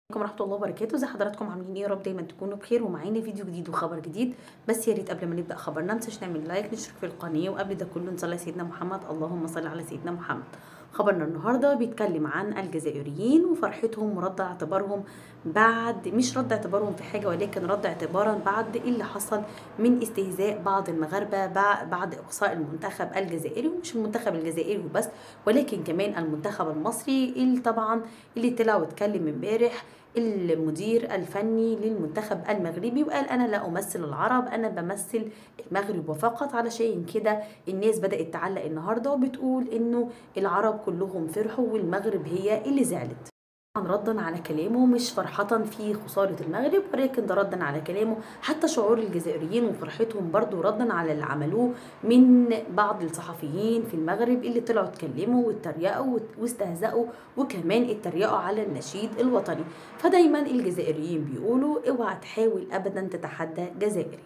عليكم ورحمة الله وبركاته ازي حضراتكم عاملين ايه يا رب دايما تكونوا بخير ومعانا فيديو جديد وخبر جديد بس يا ريت قبل ما نبدا خبرنا متنساش نعمل لايك نشترك في القناه وقبل ده كله نصلي على سيدنا محمد اللهم صل على سيدنا محمد خبرنا النهارده بيتكلم عن الجزائريين وفرحتهم ورد اعتبارهم بعد مش رد اعتبارهم في حاجه ولكن رد اعتبارا بعد اللي حصل من استهزاء بعض المغاربه بعد اقصاء المنتخب الجزائري ومش المنتخب الجزائري وبس ولكن كمان المنتخب المصري اللي طبعا اللي طلع واتكلم امبارح المدير الفني للمنتخب المغربي وقال انا لا امثل العرب انا بمثل المغرب وفقط علشان كده الناس بدات تعلق النهارده وبتقول انه العرب كلهم فرحوا والمغرب هي اللي زعلت طبعا ردا على كلامه مش فرحة في خسارة المغرب ولكن ده ردا على كلامه حتى شعور الجزائريين وفرحتهم برضو ردا على اللي عملوه من بعض الصحفيين في المغرب اللي طلعوا اتكلموا واتريقوا واستهزأوا وكمان اتريقوا على النشيد الوطني فدايما الجزائريين بيقولوا اوعى تحاول ابدا تتحدى جزائري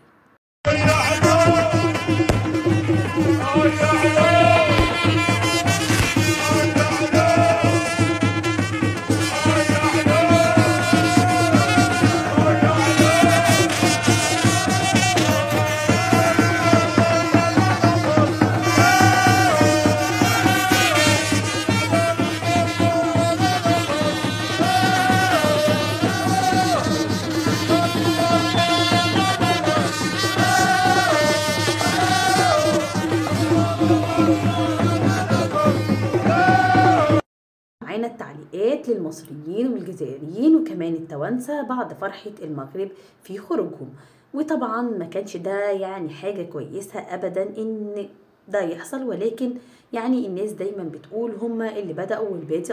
معانا التعليقات للمصريين والجزائريين وكمان التوانسة بعد فرحة المغرب في خروجهم وطبعا ما كانش ده يعني حاجة كويسة أبدا إن ده يحصل ولكن يعني الناس دايما بتقول هما اللي بدأوا والبادئ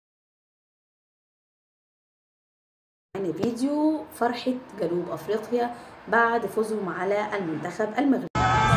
معانا فيديو فرحة جنوب أفريقيا بعد فوزهم على المنتخب المغربي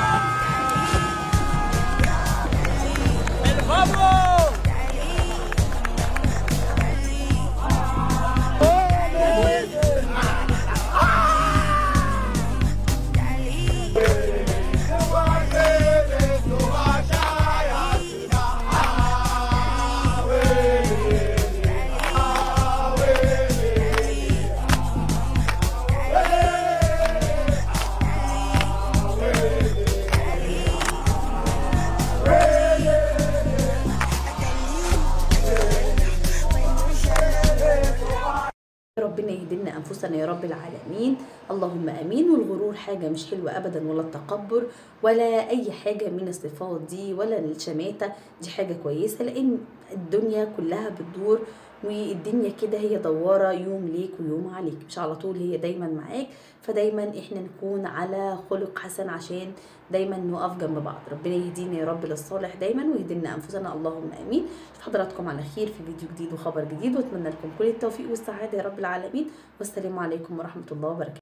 ربنا يهدلنا انفسنا يا رب العالمين اللهم امين والغرور حاجه مش حلوه ابدا ولا التكبر ولا اي حاجه من الصفات دي ولا الشماته دي حاجه كويسه لان الدنيا كلها بتدور والدنيا كده هي دواره يوم ليك ويوم عليك مش على طول هي دايما معاك فدايما احنا نكون على خلق حسن عشان دايما نقف جنب بعض ربنا يهدينا يا رب للصالح دايما ويهدينا انفسنا اللهم امين اشوف حضراتكم على خير في فيديو جديد وخبر جديد واتمنى لكم كل التوفيق والسعاده يا رب العالمين والسلام عليكم ورحمه الله وبركاته